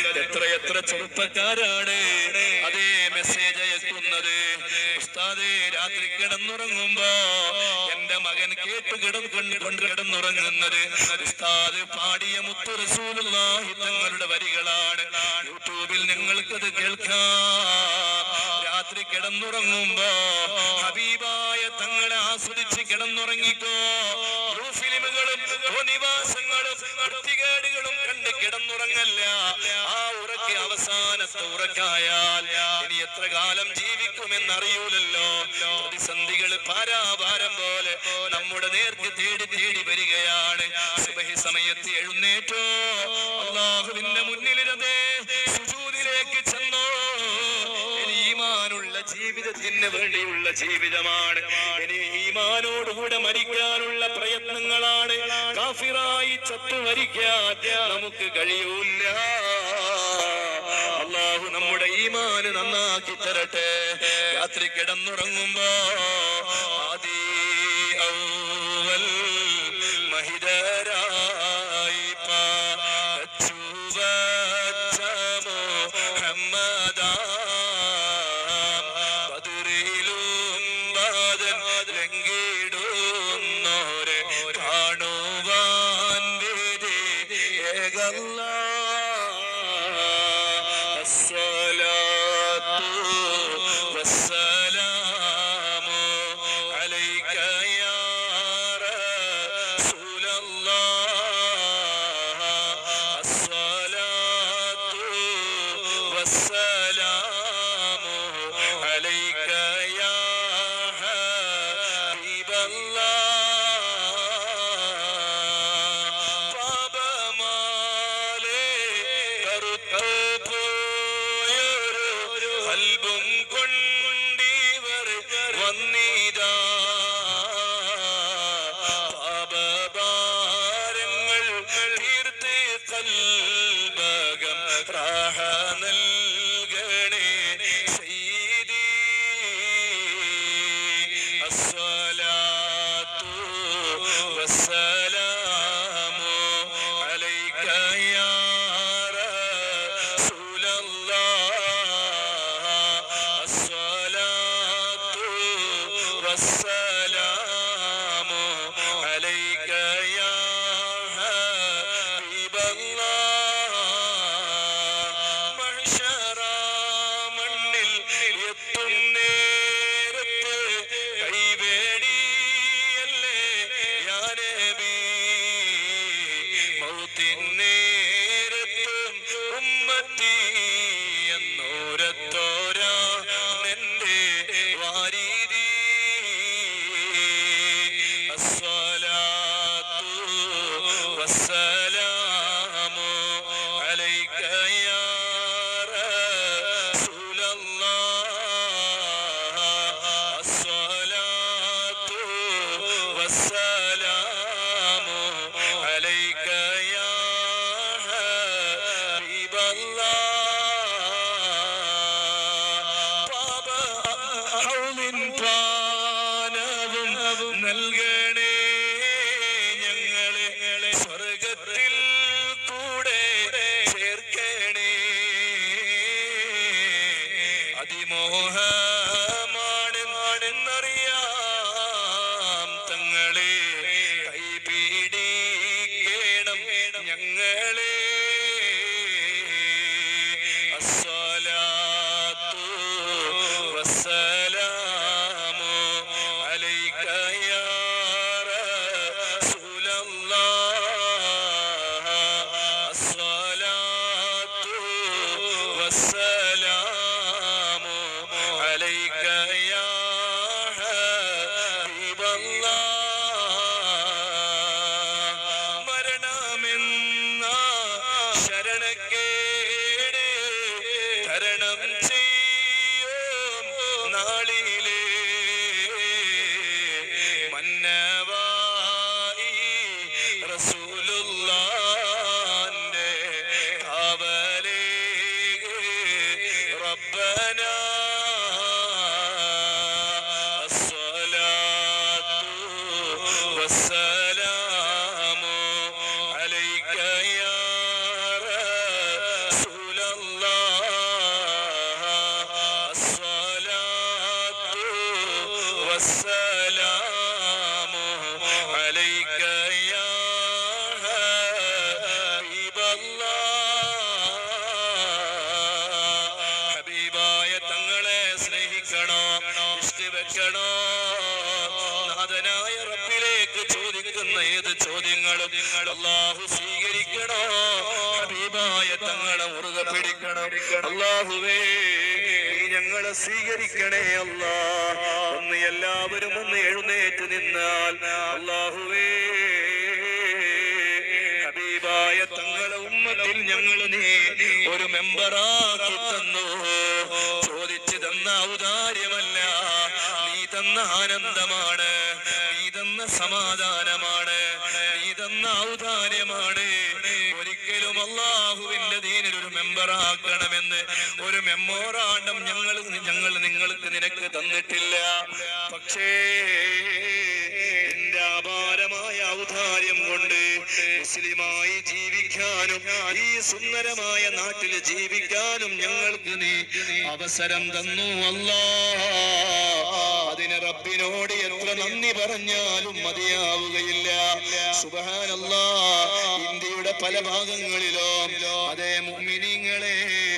എത്ര എത്ര ചെറുപ്പക്കാരാണ് അതേ മെസ്സേജ് അയക്കുന്നത് ഉസ്താദേ രാത്രി കിടന്നുറങ്ങുമ്പോ എന്റെ മകൻ കേട്ട് കിടന്നു കൊണ്ട് കിടന്നുറങ്ങുന്നത് ഉസ്താദ് പാടിയ മുത്തു റസൂലുള്ളാഹി തങ്ങളുടെ വരികളാണ് യൂട്യൂബിൽ നിങ്ങൾക്കത് കേൾക്കാം രാത്രി കിടന്നുറങ്ങുമ്പോ ഹബീബായ തങ്ങളെ ആസ്വദിച്ച് കിടന്നുറങ്ങിക്കോ ബ്ലൂ ഫിലിമുകളും നിവാസങ്ങളും വൃത്തികേടുകളും കണ്ട് കിടന്നുറങ്ങല്ല ആ ഉറക്ക് അവസാനത്തെ ഉറക്കായാൽ ഇനി എത്ര കാലം ജീവിക്കുമെന്നറിയൂലല്ലോ പ്രതിസന്ധികൾ പാരാഭാരം പോലെ നമ്മുടെ നേർക്ക് തേടി തേടി വരികയാണ് സുബഹി സമയത്ത് എഴുന്നേറ്റോ അള്ളാഹുവിന്റെ മുന്നിലിരതേ സുജൂദിലേക്ക് ചെന്നോ ഇനി ഈമാനുള്ള ജീവിതത്തിന് വേണ്ടിയുള്ള ജീവിതമാണ് ഇനി ഈമാനോടുകൂടെ മരിക്കാനുള്ള പ്രയത്നങ്ങളാണ് കാഫിറായി ചത്തു മരിക്കാൻ നമുക്ക് കഴിയൂല അള്ളാഹു നമ്മുടെ ഈമാന് നന്നാക്കി തരട്ടെ രാത്രി കിടന്നുറങ്ങുമ്പോ ആദി ഔവൽ മഹിതരായി പാച്ചു വച്ച മുഹമ്മദാം ബദറിലും ബാദൻ ലംഘിടുന്നോരെ കാണുവാൻ വിധി ഏകല്ല الصلاة والسلام عليك يا رسول الله الصلاة والسلام عليك يا حبيب الله പാപമാലേ കറുത്തുപോയൊരു കൽബും കൊണ്ടിവർ വന്നിതാ പാപഭാരങ്ങൾ തീർത്ത് കൽബകം റാഹ നൽകണേ സയ്യിദി الصلاة والسلام عليك يا رسول الله الصلاة والسلام عليك يا حبيب الله മഹ്ശറ മണ്ണിൽ എത്തും നേരത്ത് കൈവേടിയല്ലേ യാ നബി മൗത്തിൻ നേരത്തും ഉമ്മത്തി എന്നോരത്തോരാ എന്റെ വാരീതി الصلاة والسلام عليك يا رسول الله الصلاة والسلام عليك يا حبيب الله പാപ ഹൗലിൻ പാനവും നൽകണേ ഞങ്ങളെ സ്വർഗത്തിൽ കൂടെ ചേർക്കണേ അതിമോഹമാണെന്നറിയാം തങ്ങളെ കൈപിടിക്കണം ഞങ്ങളെ الصلاة والسلام عليك يا رسول الله الصلاة والسلام عليك يا حبيب الله മരണമെന്ന ശരണക്കേട് തരണം ചെയ്യും നാളിലേ മന്നവായി റസൂലുള്ളാന്റെ കാവലേ റബ്ബനാ الصلاة والسلام عليك يا رسول ചോദ്യങ്ങളും അള്ളാഹു സ്വീകരിക്കണോ ഹബീബായ തങ്ങളെ മുറുകെ പിടിക്കണം അള്ളാഹുവേ നീ ഞങ്ങളെ സ്വീകരിക്കണേ അല്ലാ ഒന്ന് എല്ലാവരും ഒന്ന് എഴുന്നേറ്റ് നിന്നാൽ അള്ളാഹുവേ ഹബീബായ തങ്ങളെ ഉമ്മത്തിൽ ഞങ്ങൾ നീ ഒരു മെമ്പറാക്കി തന്നു ചോദിച്ചു തന്ന ഔദാര്യമല്ല നീ തന്ന ആനന്ദമാണ് നീ തന്ന സമാധാനമാണ് നീ തന്ന ഔദാര്യമാണ് ഒരിക്കലും അള്ളാഹുവിന്റെ ദീനിൽ ഒരു മെമ്പറാക്കണമെന്ന് ഒരു മെമ്മോറാണ്ടം ഞങ്ങൾ ഞങ്ങൾ നിങ്ങൾക്ക് നിനക്ക് തന്നിട്ടില്ല പക്ഷേ എന്റെ അപാരമായ ഔദാര്യം കൊണ്ട് മുസ്ലിമായി ജീവിക്കാനും ഈ സുന്ദരമായ നാട്ടിൽ ജീവിക്കാനും ഞങ്ങൾക്ക് നീ അവസരം തന്നു അല്ലാ അതിന് റബ്ബിനോട് എത്ര നന്ദി പറഞ്ഞാലും മതിയാവുകയില്ല സുബഹാനല്ലാ ഇന്ത്യയുടെ പല ഭാഗങ്ങളിലും അതേ മുഅ്മിനീങ്ങളെ